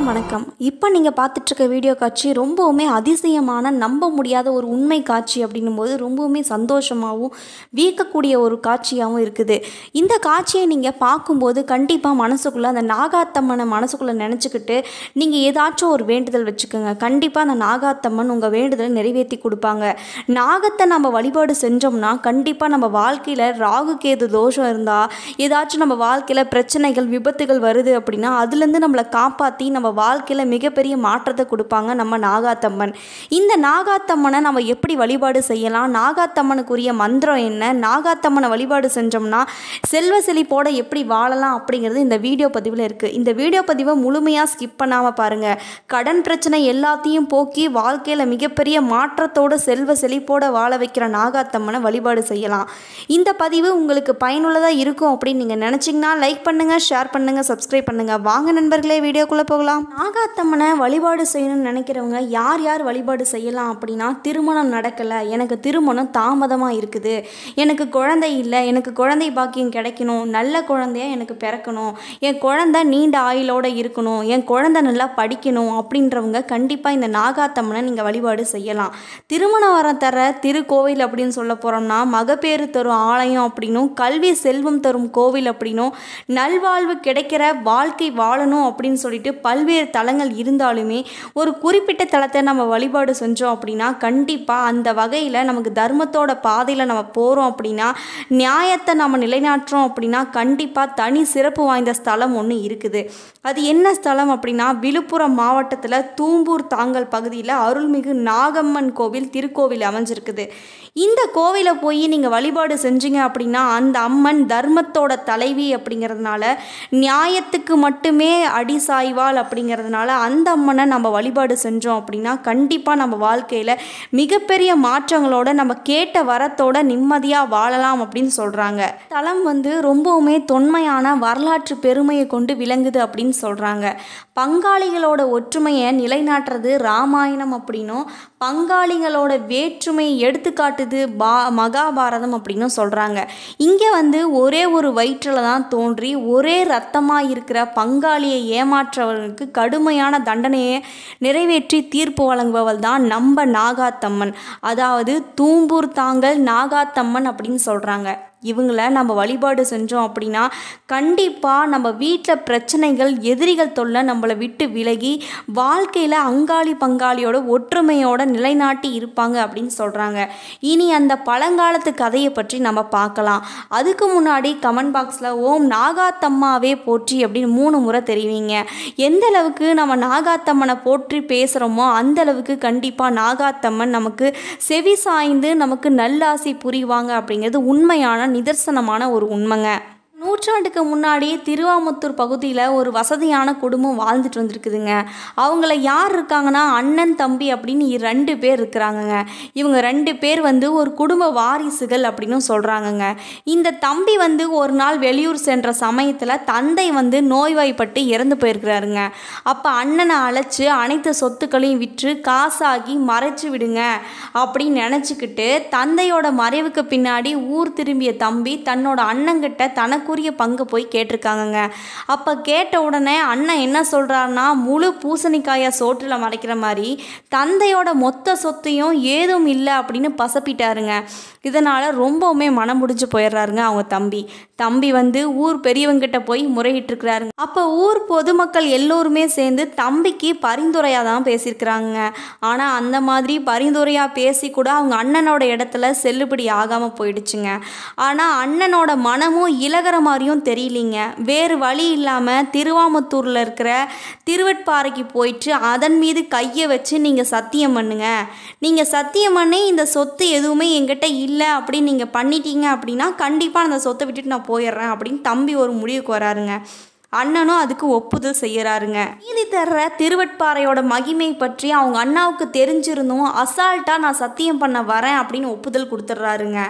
அனைவருக்கும் வணக்கம் இப்போ நீங்கள் பார்த்துட்ருக்க வீடியோ காட்சி ரொம்பவுமே அதிசயமான நம்ப முடியாத ஒரு உண்மை காட்சி அப்படின்னும் போது ரொம்பவுமே சந்தோஷமாகவும் வியக்கக்கூடிய ஒரு காட்சியாகவும் இருக்குது இந்த காட்சியை நீங்கள் பார்க்கும்போது கண்டிப்பாக மனசுக்குள்ளே அந்த நாகாத்தம்மனை மனசுக்குள்ளே நினச்சிக்கிட்டு நீங்கள் ஏதாச்சும் ஒரு வேண்டுதல் வச்சுக்கோங்க கண்டிப்பாக அந்த நாகாத்தம்மன் உங்கள் வேண்டுதலை நிறைவேற்றி கொடுப்பாங்க நாகத்தை நம்ம வழிபாடு செஞ்சோம்னா கண்டிப்பாக நம்ம வாழ்க்கையில் ராகு கேது தோஷம் இருந்தால் ஏதாச்சும் நம்ம வாழ்க்கையில் பிரச்சனைகள் விபத்துகள் வருது அப்படின்னா அதுலேருந்து நம்மளை காப்பாற்றி நம்ம வாழ்க்கையில் மிகப்பெரிய மாற்றத்தை கொடுப்பாங்க நம்ம நாகாத்தம்மன் இந்த நாகாத்தம்மனை நம்ம எப்படி வழிபாடு செய்யலாம் நாகாத்தம்மனுக்குரிய மந்திரம் என்ன நாகாத்தம்மனை வழிபாடு செஞ்சோம்னா செல்வ செழிப்போட எப்படி வாழலாம் அப்படிங்கிறது இந்த வீடியோ பதிவில் இருக்குது இந்த வீடியோ பதிவை முழுமையாக ஸ்கிப் பண்ணாமல் பாருங்கள் கடன் பிரச்சனை எல்லாத்தையும் போக்கி வாழ்க்கையில் மிகப்பெரிய மாற்றத்தோடு செல்வ செழிப்போட வாழ வைக்கிற நாகாத்தம்மனை வழிபாடு செய்யலாம் இந்த பதிவு உங்களுக்கு பயனுள்ளதாக இருக்கும் அப்படின்னு நீங்கள் நினச்சிங்கன்னா லைக் பண்ணுங்கள் ஷேர் பண்ணுங்கள் சப்ஸ்கிரைப் பண்ணுங்கள் வாங்க நண்பர்களே வீடியோக்குள்ளே போகலாம் நாகாத்தம்மனை வழிபாடு செய்யணும்னு நினைக்கிறவங்க யார் யார் வழிபாடு செய்யலாம் அப்படின்னா திருமணம் நடக்கலை எனக்கு திருமணம் தாமதமாக இருக்குது எனக்கு குழந்தை இல்லை எனக்கு குழந்தை பாக்கியம் கிடைக்கணும் நல்ல குழந்தைய எனக்கு பிறக்கணும் என் குழந்தை நீண்ட ஆயுளோட இருக்கணும் என் குழந்தை நல்லா படிக்கணும் அப்படின்றவங்க கண்டிப்பாக இந்த நாகாத்தம்மனை நீங்கள் வழிபாடு செய்யலாம் திருமண வரம் தர திருக்கோவில் அப்படின்னு சொல்ல போகிறோம்னா மகப்பேறு தரும் ஆலயம் அப்படின்னும் கல்வி செல்வம் தரும் கோவில் அப்படின்னும் நல்வாழ்வு கிடைக்கிற வாழ்க்கை வாழணும் அப்படின்னு சொல்லிட்டு பல்வேறு தலங்கள் இருந்தாலுமே ஒரு குறிப்பிட்ட தலத்தை நம்ம வழிபாடு செஞ்சோம் அப்படின்னா கண்டிப்பாக அந்த வகையில் நமக்கு தர்மத்தோட பாதையில் நம்ம போகிறோம் அப்படின்னா நியாயத்தை நம்ம நிலைநாட்டுறோம் அப்படின்னா கண்டிப்பாக தனி சிறப்பு வாய்ந்த ஸ்தலம் ஒன்று இருக்குது அது என்ன ஸ்தலம் அப்படின்னா விழுப்புரம் மாவட்டத்தில் தூம்பூர் தாங்கல் பகுதியில் அருள்மிகு நாகம்மன் கோவில் திருக்கோவில் அமைஞ்சிருக்குது இந்த கோவிலை போய் நீங்கள் வழிபாடு செஞ்சீங்க அப்படின்னா அந்த அம்மன் தர்மத்தோட தலைவி அப்படிங்கிறதுனால நியாயத்துக்கு மட்டுமே அடி சாய்வாள் அப்படிங்கிறதுனால அந்த அம்மனை நம்ம வழிபாடு செஞ்சோம் அப்படின்னா கண்டிப்பாக நம்ம வாழ்க்கையில் மிகப்பெரிய மாற்றங்களோட நம்ம கேட்ட வரத்தோட நிம்மதியாக வாழலாம் அப்படின்னு சொல்கிறாங்க தலம் வந்து ரொம்பவுமே தொன்மையான வரலாற்று பெருமையை கொண்டு விளங்குது அப்படின்னு சொல்கிறாங்க பங்காளிகளோட ஒற்றுமையை நிலைநாட்டுறது ராமாயணம் அப்படின்னும் பங்காளிகளோட வேற்றுமையை எடுத்துக்காட்டுது பா மகாபாரதம் அப்படின்னு சொல்கிறாங்க இங்கே வந்து ஒரே ஒரு வயிற்றில் தான் தோன்றி ஒரே ரத்தமாக இருக்கிற பங்காளியை ஏமாற்றவர்களுக்கு கடுமையான தண்டனையை நிறைவேற்றி தீர்ப்பு வழங்குபவள் தான் நம்ம நாகாத்தம்மன் அதாவது தூம்பூர் தாங்கல் நாகாத்தம்மன் அப்படின்னு சொல்கிறாங்க இவங்கள நம்ம வழிபாடு செஞ்சோம் அப்படின்னா கண்டிப்பாக நம்ம வீட்டில் பிரச்சனைகள் எதிரிகள் தொல்லை நம்மளை விட்டு விலகி வாழ்க்கையில் அங்காளி பங்காளியோட ஒற்றுமையோட நிலைநாட்டி இருப்பாங்க அப்படின்னு சொல்கிறாங்க இனி அந்த பழங்காலத்து கதையை பற்றி நம்ம பார்க்கலாம் அதுக்கு முன்னாடி கமெண்ட் பாக்ஸில் ஓம் நாகாத்தம்மாவே போற்றி அப்படின்னு மூணு முறை தெரிவிங்க எந்த அளவுக்கு நம்ம நாகாத்தம்மனை போற்றி பேசுகிறோமோ அந்த அளவுக்கு கண்டிப்பாக நாகாத்தம்மன் நமக்கு செவி சாய்ந்து நமக்கு நல்லாசி புரிவாங்க அப்படிங்கிறது உண்மையான நிதர்சனமான ஒரு உண்மைங்க நூற்றாண்டுக்கு முன்னாடி திருவாமுத்தூர் பகுதியில் ஒரு வசதியான குடும்பம் வாழ்ந்துட்டு வந்திருக்குதுங்க அவங்கள யார் இருக்காங்கன்னா அண்ணன் தம்பி அப்படின்னு ரெண்டு பேர் இருக்கிறாங்கங்க இவங்க ரெண்டு பேர் வந்து ஒரு குடும்ப வாரிசுகள் அப்படின்னு சொல்கிறாங்கங்க இந்த தம்பி வந்து ஒரு நாள் வெளியூர் சென்ற சமயத்தில் தந்தை வந்து நோய்வாய்ப்பட்டு இறந்து போயிருக்கிறாருங்க அப்போ அண்ணனை அழைச்சி அனைத்து சொத்துக்களையும் விற்று காசாகி மறைச்சு விடுங்க அப்படின்னு நினச்சிக்கிட்டு தந்தையோட மறைவுக்கு பின்னாடி ஊர் திரும்பிய தம்பி தன்னோட அண்ணங்கிட்ட தனக்கு தனக்குரிய பங்கு போய் கேட்டிருக்காங்கங்க அப்போ கேட்ட உடனே அண்ணன் என்ன சொல்கிறாருன்னா முழு பூசணிக்காயை சோற்றில் மறைக்கிற மாதிரி தந்தையோட மொத்த சொத்தையும் ஏதும் இல்லை அப்படின்னு பசப்பிட்டாருங்க இதனால் ரொம்பவுமே மனம் முடிஞ்சு போயிடுறாருங்க அவங்க தம்பி தம்பி வந்து ஊர் பெரியவங்கிட்ட போய் முறையிட்டிருக்கிறாருங்க அப்போ ஊர் பொதுமக்கள் எல்லோருமே சேர்ந்து தம்பிக்கு பரிந்துரையாக தான் பேசியிருக்கிறாங்க ஆனால் அந்த மாதிரி பரிந்துரையாக பேசி கூட அவங்க அண்ணனோட இடத்துல செல்லுபடி ஆகாமல் போயிடுச்சுங்க ஆனால் அண்ணனோட மனமும் இலகர மாதிரியும் தெரியலிங்க வேறு வழி இல்லாமல் திருவாமத்தூரில் இருக்கிற திருவட்பாறைக்கு போயிட்டு அதன் மீது கையை வச்சு நீங்கள் சத்தியம் பண்ணுங்க நீங்கள் சத்தியம் பண்ணி இந்த சொத்து எதுவுமே எங்கிட்ட இல்லை அப்படின்னு நீங்கள் பண்ணிட்டீங்க அப்படின்னா கண்டிப்பாக அந்த சொத்தை விட்டுட்டு நான் போயிடுறேன் அப்படின்னு தம்பி ஒரு முடிவுக்கு வராருங்க அண்ணனும் அதுக்கு ஒப்புதல் செய்யறாருங்க நீதி தர்ற திருவட்பாறையோட மகிமை பற்றி அவங்க அண்ணாவுக்கு தெரிஞ்சிருந்தும் அசால்ட்டாக நான் சத்தியம் பண்ண வரேன் அப்படின்னு ஒப்புதல் கொடுத்துட்றாருங்க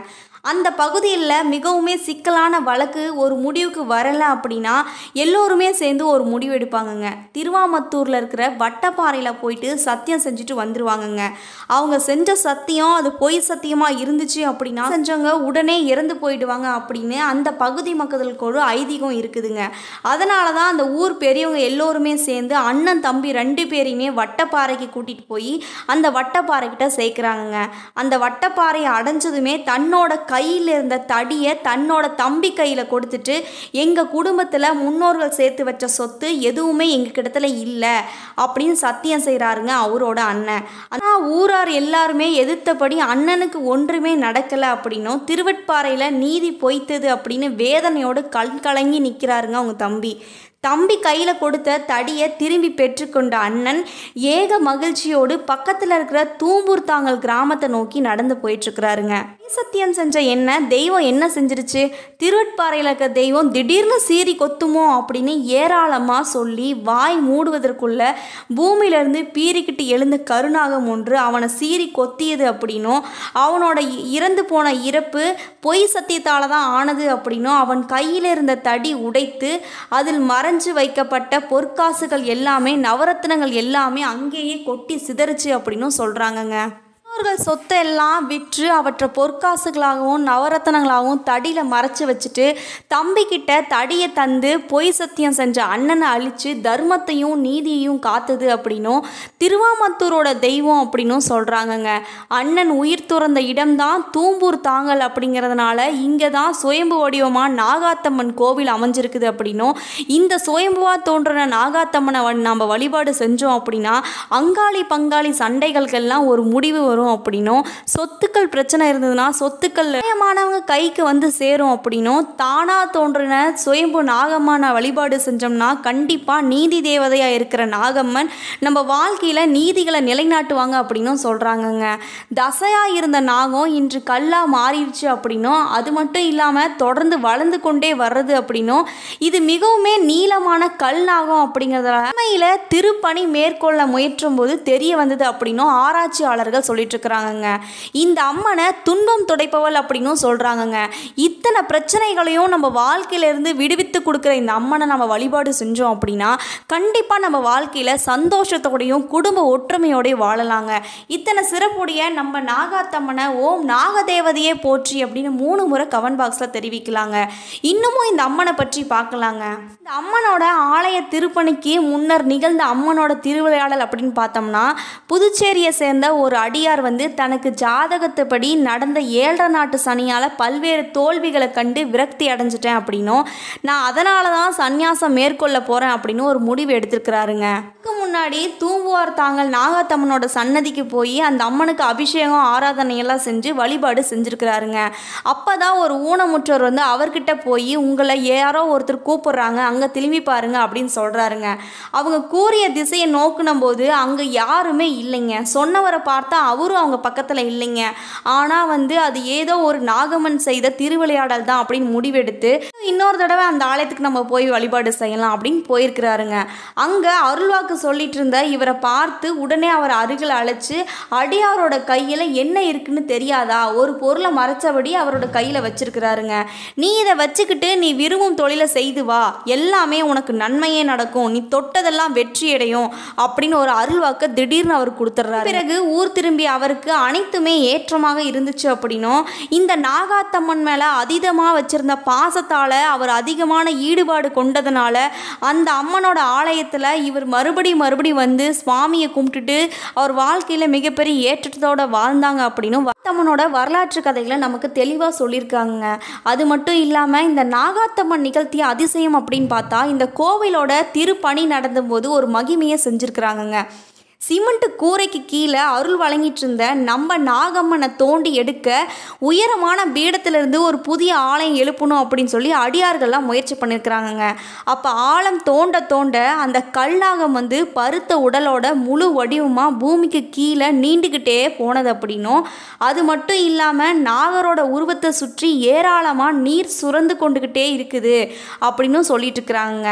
அந்த பகுதியில் மிகவுமே சிக்கலான வழக்கு ஒரு முடிவுக்கு வரலை அப்படின்னா எல்லோருமே சேர்ந்து ஒரு முடிவு எடுப்பாங்கங்க திருவாமத்தூரில் இருக்கிற வட்டப்பாறையில் போயிட்டு சத்தியம் செஞ்சுட்டு வந்துருவாங்கங்க அவங்க செஞ்ச சத்தியம் அது பொய் சத்தியமாக இருந்துச்சு அப்படின்னா செஞ்சவங்க உடனே இறந்து போயிடுவாங்க அப்படின்னு அந்த பகுதி மக்களுக்கு ஒரு ஐதீகம் இருக்குதுங்க அதனால தான் அந்த ஊர் பெரியவங்க எல்லோருமே சேர்ந்து அண்ணன் தம்பி ரெண்டு பேரையுமே வட்டப்பாறைக்கு கூட்டிகிட்டு போய் அந்த வட்டப்பாறைக்கிட்ட சேர்க்குறாங்கங்க அந்த வட்டப்பாறையை அடைஞ்சதுமே தன்னோட கையில் இருந்த தடியை தன்னோட தம்பி கையில் கொடுத்துட்டு எங்கள் குடும்பத்தில் முன்னோர்கள் சேர்த்து வச்ச சொத்து எதுவுமே எங்கள் கிட்டத்தில் இல்லை அப்படின்னு சத்தியம் செய்கிறாருங்க அவரோட அண்ணன் ஆனால் ஊரார் எல்லாருமே எதிர்த்தபடி அண்ணனுக்கு ஒன்றுமே நடக்கலை அப்படின்னும் திருவட்பாறையில் நீதி பொய்த்தது அப்படின்னு வேதனையோடு கண் கலங்கி நிற்கிறாருங்க அவங்க தம்பி தம்பி கையில் கொடுத்த தடியை திரும்பி பெற்றுக்கொண்ட அண்ணன் ஏக மகிழ்ச்சியோடு பக்கத்தில் இருக்கிற தூம்பூர் தாங்கல் கிராமத்தை நோக்கி நடந்து போயிட்டுருக்கிறாருங்க சத்தியம் செஞ்ச என்ன தெய்வம் என்ன செஞ்சிருச்சு திருவட்பாறையில் இருக்க தெய்வம் திடீர்னு சீறி கொத்துமோ அப்படின்னு ஏராளமாக சொல்லி வாய் மூடுவதற்குள்ள பூமியிலேருந்து பீறிக்கிட்டு எழுந்த கருநாகம் ஒன்று அவனை சீறி கொத்தியது அப்படின்னும் அவனோட இ- இறந்து போன இறப்பு பொய் சத்தியத்தால் தான் ஆனது அப்படின்னும் அவன் கையில் இருந்த தடி உடைத்து அதில் மறைஞ்சு வைக்கப்பட்ட பொற்காசுகள் எல்லாமே நவரத்தினங்கள் எல்லாமே அங்கேயே கொட்டி சிதறுச்சு அப்படின்னும் சொல்கிறாங்கங்க முன்னோர்கள் சொத்தை எல்லாம் விற்று அவற்றை பொற்காசுகளாகவும் நவரத்தனங்களாகவும் தடியில் மறைச்சு வச்சுட்டு தம்பிக்கிட்ட தடியை தந்து பொய் சத்தியம் செஞ்ச அண்ணனை அழித்து தர்மத்தையும் நீதியையும் காத்தது அப்படின்னும் திருவாமத்தூரோட தெய்வம் அப்படின்னும் சொல்கிறாங்கங்க அண்ணன் உயிர் துறந்த இடம்தான் தூம்பூர் தாங்கல் அப்படிங்கிறதுனால இங்கே தான் சுயம்பு வடிவமாக நாகாத்தம்மன் கோவில் அமைஞ்சிருக்குது அப்படின்னும் இந்த சுயம்புவாக தோன்றின நாகாத்தம்மனை வ- நம்ம வழிபாடு செஞ்சோம் அப்படின்னா அங்காளி பங்காளி சண்டைகளுக்கெல்லாம் ஒரு முடிவு வரும் அப்படின்னும் சொத்துக்கள் பிரச்சனை இருந்ததுன்னா சொத்துக்கள் நியாயமானவங்க கைக்கு வந்து சேரும் அப்படின்னும் தானா தோன்றின சுயம்பு நாகம்மனை வழிபாடு செஞ்சோம்னா கண்டிப்பாக நீதி தேவதையாக இருக்கிற நாகம்மன் நம்ம வாழ்க்கையில் நீதிகளை நிலைநாட்டுவாங்க அப்படின்னும் சொல்கிறாங்கங்க தசையாக இருந்த நாகம் இன்று கல்லாக மாறிடுச்சு அப்படின்னும் அது மட்டும் இல்லாமல் தொடர்ந்து வளர்ந்து கொண்டே வர்றது அப்படின்னும் இது மிகவுமே நீளமான கல் நாகம் அப்படிங்கிறதால உண்மையில் திருப்பணி மேற்கொள்ள முயற்றும் போது தெரிய வந்தது அப்படின்னும் ஆராய்ச்சியாளர்கள் சொல்லிட்டு இருக்கிறாங்கங்க இந்த அம்மனை துன்பம் துடைப்பவள் அப்படின்னும் சொல்கிறாங்கங்க இத்தனை பிரச்சனைகளையும் நம்ம வாழ்க்கையிலேருந்து விடுவித்து கொடுக்குற இந்த அம்மனை நம்ம வழிபாடு செஞ்சோம் அப்படின்னா கண்டிப்பாக நம்ம வாழ்க்கையில் சந்தோஷத்தோடையும் குடும்ப ஒற்றுமையோடையும் வாழலாங்க இத்தனை சிறப்புடைய நம்ம நாகாத்தம்மனை ஓம் நாகதேவதையே போற்றி அப்படின்னு மூணு முறை கமெண்ட் பாக்ஸில் தெரிவிக்கலாங்க இன்னமும் இந்த அம்மனை பற்றி பார்க்கலாங்க இந்த அம்மனோட ஆலய திருப்பணிக்கு முன்னர் நிகழ்ந்த அம்மனோட திருவிளையாடல் அப்படின்னு பார்த்தோம்னா புதுச்சேரியை சேர்ந்த ஒரு அடியார் வந்து தனக்கு ஜாதகத்துப்படி நடந்த ஏழரை நாட்டு சனியால் பல்வேறு தோல்விகளை கண்டு விரக்தி அடைஞ்சிட்டேன் அப்படின்னும் நான் அதனால தான் சந்நியாசம் மேற்கொள்ள போகிறேன் அப்படின்னு ஒரு முடிவு எடுத்திருக்கிறாருங்க அதுக்கு முன்னாடி தூம்புவார் தாங்கள் நாகாத்தம்மனோட சன்னதிக்கு போய் அந்த அம்மனுக்கு அபிஷேகம் ஆராதனை எல்லாம் செஞ்சு வழிபாடு செஞ்சுருக்கிறாருங்க அப்போ தான் ஒரு ஊனமுற்றவர் வந்து அவர்கிட்ட போய் உங்களை யாரோ ஒருத்தர் கூப்பிடுறாங்க அங்கே திரும்பி பாருங்க அப்படின்னு சொல்கிறாருங்க அவங்க கூறிய திசையை நோக்கின போது அங்கே யாருமே இல்லைங்க சொன்னவரை பார்த்தா அவரும் அவங்க பக்கத்தில் இல்லைங்க ஆனால் வந்து அது ஏதோ ஒரு நாகம்மன் செய்த திருவிளையாடல் தான் அப்படின்னு முடிவெடுத்து இன்னொரு தடவை அந்த ஆலயத்துக்கு நம்ம போய் வழிபாடு செய்யலாம் அப்படின்னு போயிருக்கிறாருங்க அங்கே அருள்வாக்கு சொல்லிட்டு இருந்த இவரை பார்த்து உடனே அவர் அருகில் அழைச்சு அடியாரோட கையில் என்ன இருக்குன்னு தெரியாதா ஒரு பொருளை மறைச்சபடி அவரோட கையில் வச்சிருக்கிறாருங்க நீ இதை வச்சுக்கிட்டு நீ விரும்பும் தொழிலை செய்து வா எல்லாமே உனக்கு நன்மையே நடக்கும் நீ தொட்டதெல்லாம் வெற்றி அடையும் அப்படின்னு ஒரு அருள்வாக்க திடீர்னு அவர் கொடுத்துட்றாரு பிறகு ஊர் திரும்பி அவருக்கு அனைத்துமே ஏற்றமாக இருந்துச்சு அப்படின்னும் இந்த நாகாத்தம்மன் மேலே அதீதமாக வச்சிருந்த பாசத்தால் அவர் அதிகமான ஈடுபாடு கொண்டதுனால அந்த அம்மனோட ஆலயத்தில் இவர் மறுபடி மறுபடி வந்து சுவாமியை கும்பிட்டுட்டு அவர் வாழ்க்கையில் மிகப்பெரிய ஏற்றத்தோட வாழ்ந்தாங்க அப்படின்னும் நாகாத்தம்மனோட வரலாற்று கதைகளை நமக்கு தெளிவாக சொல்லியிருக்காங்க அது மட்டும் இல்லாமல் இந்த நாகாத்தம்மன் நிகழ்த்திய அதிசயம் அப்படின்னு பார்த்தா இந்த கோவிலோட திருப்பணி நடந்தபோது ஒரு மகிமையை செஞ்சுருக்கிறாங்கங்க சிமெண்ட் கூரைக்கு கீழே அருள் வழங்கிட்டு இருந்த நம்ம நாகம்மனை தோண்டி எடுக்க உயரமான பீடத்திலிருந்து ஒரு புதிய ஆலயம் எழுப்பணும் அப்படின்னு சொல்லி அடியார்கள்லாம் முயற்சி பண்ணியிருக்கிறாங்கங்க அப்போ ஆழம் தோண்ட தோண்ட அந்த கல்லாகம் வந்து பருத்த உடலோட முழு வடிவமாக பூமிக்கு கீழே நீண்டுக்கிட்டே போனது அப்படின்னும் அது மட்டும் இல்லாமல் நாகரோட உருவத்தை சுற்றி ஏராளமாக நீர் சுரந்து கொண்டுக்கிட்டே இருக்குது அப்படின்னும் சொல்லிட்டு இருக்கிறாங்க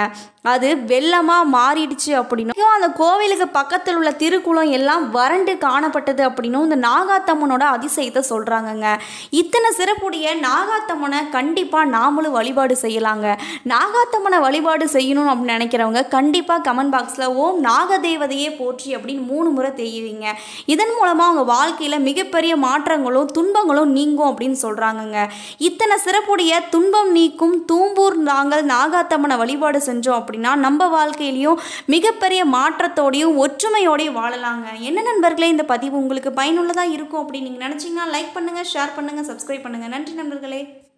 அது வெள்ளமாக மாறிடுச்சு அப்படின்னும் அந்த கோவிலுக்கு பக்கத்தில் உள்ள திருக்குளம் எல்லாம் வறண்டு காணப்பட்டது அப்படின்னும் இந்த நாகாத்தம்மனோட அதிசயத்தை சொல்கிறாங்கங்க இத்தனை சிறப்புடைய நாகாத்தம்மனை கண்டிப்பாக நாமளும் வழிபாடு செய்யலாங்க நாகாத்தம்மனை வழிபாடு செய்யணும் அப்படின்னு நினைக்கிறவங்க கண்டிப்பாக கமெண்ட் பாக்ஸில் ஓம் நாகதேவதையே போற்றி அப்படின்னு மூணு முறை தெரியுவீங்க இதன் மூலமாக அவங்க வாழ்க்கையில் மிகப்பெரிய மாற்றங்களும் துன்பங்களும் நீங்கும் அப்படின்னு சொல்கிறாங்கங்க இத்தனை சிறப்புடைய துன்பம் நீக்கும் தூம்பூர் நாங்கள் நாகாத்தம்மனை வழிபாடு செஞ்சோம் அப்படின்னா நம்ம வாழ்க்கையிலையும் மிகப்பெரிய மாற்றத்தோடையும் ஒற்றுமையோடையும் வாழலாங்க என்ன நண்பர்களே இந்த பதிவு உங்களுக்கு பயனுள்ளதாக இருக்கும் அப்படின்னு நீங்கள் நினச்சிங்கன்னா லைக் பண்ணுங்கள் ஷேர் பண்ணுங்கள் சப்ஸ்கிரைப் பண்ணுங்கள் நன்றி நண்பர்களே